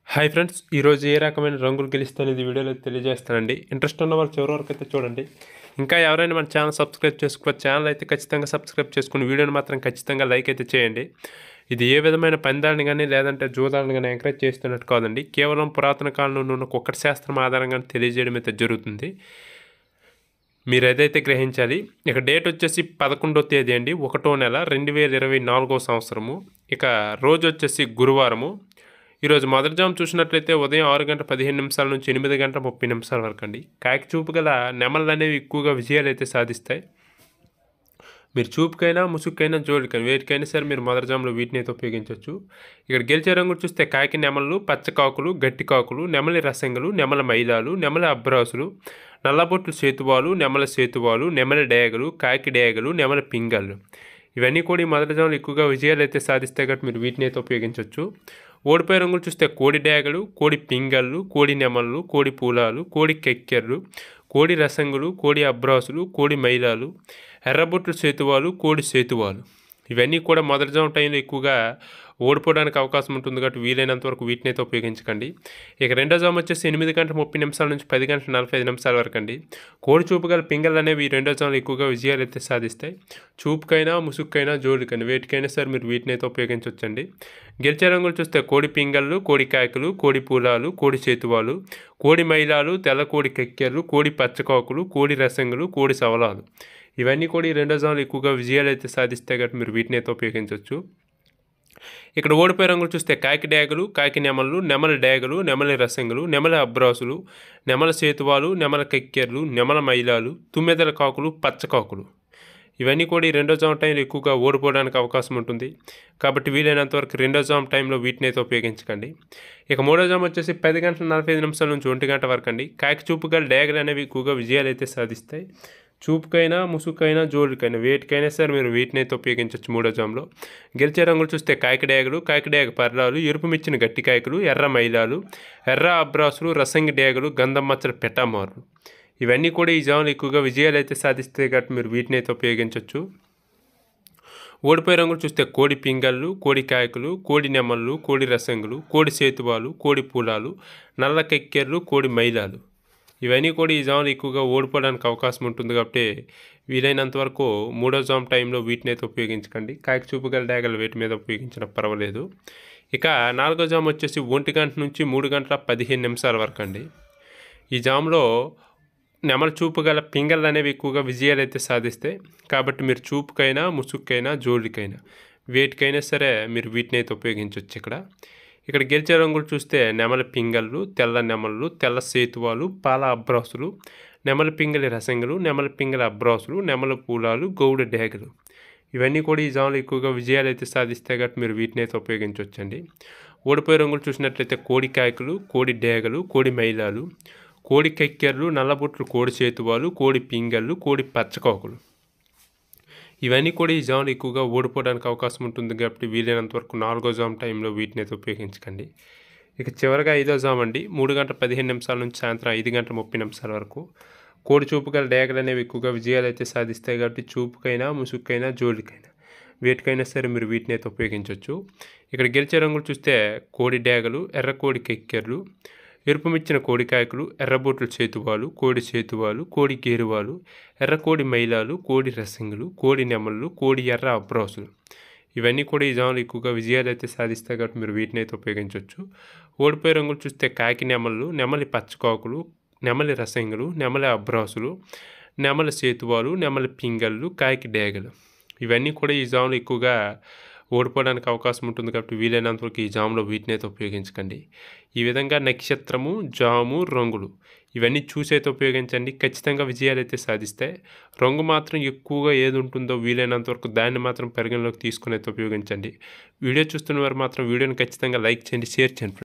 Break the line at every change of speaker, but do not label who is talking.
hi friends ఈరోజు ఏ రకమైన రంగులు గెలుస్తాను అనేది వీడియోలో తెలియజేస్తానండి ఇంట్రెస్ట్ ఉన్న వాళ్ళు చివరి వరకు అయితే చూడండి ఇంకా ఎవరైనా మన ఛానల్ సబ్స్క్రైబ్ చేసుకో ఛానల్ అయితే ఖచ్చితంగా సబ్స్క్రైబ్ చేసుకుని వీడియోని మాత్రం ఖచ్చితంగా లైక్ అయితే చేయండి ఇది ఏ విధమైన పందాలను కానీ లేదంటే జూదాలను కానీ ఎంకరేజ్ చేస్తున్నట్టు కాదండి కేవలం పురాతన కాలంలో ఉన్న కుక్కటి శాస్త్రం ఆధారంగా తెలియజేయడం అయితే జరుగుతుంది మీరు ఏదైతే గ్రహించాలి ఇక డేట్ వచ్చేసి పదకొండో తేదీ అండి ఒకటో నెల రెండు వేల ఇరవై నాలుగో సంవత్సరము ఇక రోజు వచ్చేసి గురువారము ఈరోజు మొదటి జాము చూసినట్లయితే ఉదయం ఆరు గంటల పదిహేను నిమిషాల నుంచి ఎనిమిది గంటల ముప్పై నిమిషాల వరకు అండి కాకి చూపు గల నెమళ్ళు అనేవి ఎక్కువగా విజయాలు అయితే సాధిస్తాయి మీరు చూపుకైనా ముసుగుకైనా జోడికైనా వేటికైనా సరే మీరు మొదటి జాములో వీటిని అయితే ఉపయోగించవచ్చు ఇక్కడ గెలిచే రంగు చూస్తే కాకి నెమళ్ళు పచ్చకాకులు గట్టి కాకులు నెమలి రసంగులు నెమల మైలాలు నెమల అబ్రాసులు నల్లబొట్లు సేతువాలు నెమల సేతువాలు నెమల డేగలు కాకి డేగలు నెమల పింగళ్ళు ఇవన్నీ కూడా ఈ మొదటి జాములు ఎక్కువగా విజయాలు అయితే సాధిస్తాయి కాబట్టి మీరు వీటిని అయితే ఉపయోగించవచ్చు ఓడిపోయే రంగులు చూస్తే కోడి డేగలు కోడి పింగళ్ళు కోడి నెమళ్ళు కోడి పూలాలు కోడి కెక్కెర్లు కోడి రసంగులు కోడి అబ్రాసులు కోడి మైలాలు ఎర్రబొట్లు సేతువాలు కోడి సేతువాలు ఇవన్నీ కూడా మొదటి జాము టైంలో ఎక్కువగా ఓడిపోవడానికి అవకాశం ఉంటుంది కాబట్టి వీలైనంత వరకు వీటిని అయితే ఉపయోగించకండి ఇక రెండో జాము వచ్చేసి ఎనిమిది గంటల ముప్పై నిమిషాల నుంచి పది గంటల నలభై ఐదు నిమిషాల వరకు అండి కోడి చూపు గల పింగళ్ళు అనేవి ఈ రెండో జాములు ఎక్కువగా విజయాలు అయితే సాధిస్తాయి చూపుకైనా ముసుగుకైనా జోడికైనా వేటికైనా సరే మీరు వీటిని అయితే ఉపయోగించవచ్చండి గెలిచే రంగులు చూస్తే కోడి పింగళ్ళు కోడి కాయకులు కోడి పూలాలు కోడి చేతువాలు కోడి మైలాలు తెల్ల కోడి కెక్కెర్లు కోడి పచ్చకాకులు కోడి రసంగులు కోడి సవలాలు ఇవన్నీ కూడా ఈ రెండో జాములు ఎక్కువగా విజయాలు అయితే సాధిస్తాయి కాబట్టి మీరు వీటిని అయితే ఉపయోగించవచ్చు ఇక్కడ ఓడిపోయే రంగులు చూస్తే కాకి డేగలు కాకి నెమలు నెమల డేగలు నెమలి రసంగులు నెమల అబ్రాసులు నెమల సేతువాలు నెమల కెక్కెర్లు నెమల మైలాలు తుమ్మెదల కాకులు పచ్చకాకులు ఇవన్నీ కూడా ఈ రెండో జామ్ టైంలో ఎక్కువగా ఓడిపోవడానికి అవకాశం ఉంటుంది కాబట్టి వీలైనంత వరకు రెండో జామ్ టైంలో వీటిని అయితే ఉపయోగించకండి ఇక మూడో జామ్ వచ్చేసి పది గంటల నలభై ఐదు నిమిషాల నుంచి ఒంటి గంట వరకు అండి కాకి చూపుగా డేగలు అనేవి ఎక్కువగా విజయాలు అయితే సాధిస్తాయి చూపుకైనా ముసుగుకైనా జోడుకైనా వేటికైనా సరే మీరు వీటిని అయితే ఉపయోగించవచ్చు మూడో జామ్లో గెలిచే రంగులు చూస్తే కాకిడేగలు కాకిడేగ పర్రాలు ఎరుపు మిచ్చిన గట్టి కాయకులు ఎర్ర మైలాలు ఎర్ర అబ్రాసులు రసంగి డేగలు గంధం మచ్చల పెట్టామారులు ఇవన్నీ కూడా ఈ జాములు ఎక్కువగా విజయాలు అయితే సాధిస్తాయి కాబట్టి మీరు వీటిని అయితే ఉపయోగించవచ్చు ఓడిపోయే రంగులు చూస్తే కోడి పింగళ్ళు కోడి కాయకులు కోడి నెమళ్ళు కోడి రసంగులు కోడి సేతువాలు కోడి పూలాలు నల్ల కెక్కెర్లు కోడి మైలాలు ఇవన్నీ కూడా ఈ జాములు ఎక్కువగా ఓడిపోవడానికి అవకాశం ఉంటుంది కాబట్టి వీలైనంత వరకు మూడో జామ్ టైంలో వీటిని అయితే ఉపయోగించకండి కాకి చూపుగల డేగలు వీటి మీద ఉపయోగించిన పర్వాలేదు ఇక నాలుగో జామ్ వచ్చేసి ఒంటి గంట నుంచి మూడు గంటల పదిహేను నిమిషాల వరకు అండి ఈ జామ్లో నెమల చూపు గల పింగళ్ళు అనేవి ఎక్కువగా విజయాలు అయితే సాధిస్తాయి కాబట్టి మీరు చూపుకైనా ముసుగుకైనా జోడికైనా వేటికైనా సరే మీరు వీటిని అయితే ఉపయోగించవచ్చు ఇక్కడ ఇక్కడ గెలిచే రంగులు చూస్తే నెమల పింగళ్ళు తెల్ల నెమళ్ళు తెల్ల సేతువాలు పాల అబ్రాసులు నెమల పింగళి రసంగులు నెమల పింగళి అబ్రాసులు నెమల పూలాలు గౌడ డేగలు ఇవన్నీ కూడా ఈ జాములు ఎక్కువగా విజయాలు అయితే సాధిస్తాయి కాబట్టి మీరు వీటిని అయితే ఉపయోగించవచ్చండి ఓడిపోయే రంగులు చూసినట్లయితే కోడి కాయకులు కోడి డేగలు కోడి మైలాలు కోడి కెక్కెర్లు నల్లబొట్లు కోడి చేతువాలు కోడి పింగళ్ళు కోడి పచ్చకాకులు ఇవన్నీ కూడా ఈ జాములు ఎక్కువగా ఓడిపోవడానికి అవకాశం ఉంటుంది కాబట్టి వీలైనంత వరకు నాలుగో జామ్ టైంలో వీటిని అయితే ఉపయోగించకండి ఇక చివరిగా ఐదో జామ్ అండి మూడు గంటల పదిహేను నిమిషాల నుంచి సాయంత్రం ఐదు గంటల ముప్పై నిమిషాల వరకు కోడి చూపు గల డేగలు అనేవి ఎక్కువగా విజయాలు అయితే సాధిస్తాయి కాబట్టి చూపుకైనా ముసుగుకైనా జోలికైనా వేటికైనా సరే మీరు వీటిని అయితే ఉపయోగించవచ్చు ఇక్కడ గెలిచే రంగులు చూస్తే కోడి డేగలు ఎర్ర కోడి కెక్కెర్లు ఎరుపుమిచ్చిన కోడికాయకులు ఎర్రబొట్లు చేతువాలు కోడి చేతువాలు కోడి గేరువాలు ఎర్ర కోడి మైలాలు కోడి రసంగులు కోడి నెమళ్ళు కోడి ఎర్ర అబ్రాసులు ఇవన్నీ కూడా ఈ జాములు ఎక్కువగా విజయాలు అయితే సాధిస్తాయి కాబట్టి మీరు వీటిని అయితే ఉపయోగించవచ్చు ఓడిపోయే రంగులు చూస్తే కాకి నెమళ్ళు నెమలి పచ్చకాకులు నెమలి రసంగులు నెమలి అబ్రాసులు నెమలి సేతువాలు నెమలి పింగళ్ళు కాకి డేగలు ఇవన్నీ కూడా ఈ జాములు ఎక్కువగా ఓడిపోవడానికి అవకాశం ఉంటుంది కాబట్టి వీలైనంత వరకు ఈ జాములో వీటిని అయితే ఉపయోగించకండి ఈ విధంగా నక్షత్రము జాము రంగులు ఇవన్నీ చూసి అయితే ఉపయోగించండి ఖచ్చితంగా విజయాలు అయితే సాధిస్తాయి రంగు మాత్రం ఎక్కువగా ఏది ఉంటుందో వీలైనంత వరకు దాన్ని మాత్రం పరిగణలోకి తీసుకుని అయితే ఉపయోగించండి వీడియో చూస్తున్న వారు మాత్రం వీడియోని ఖచ్చితంగా లైక్ చేయండి షేర్ చేయండి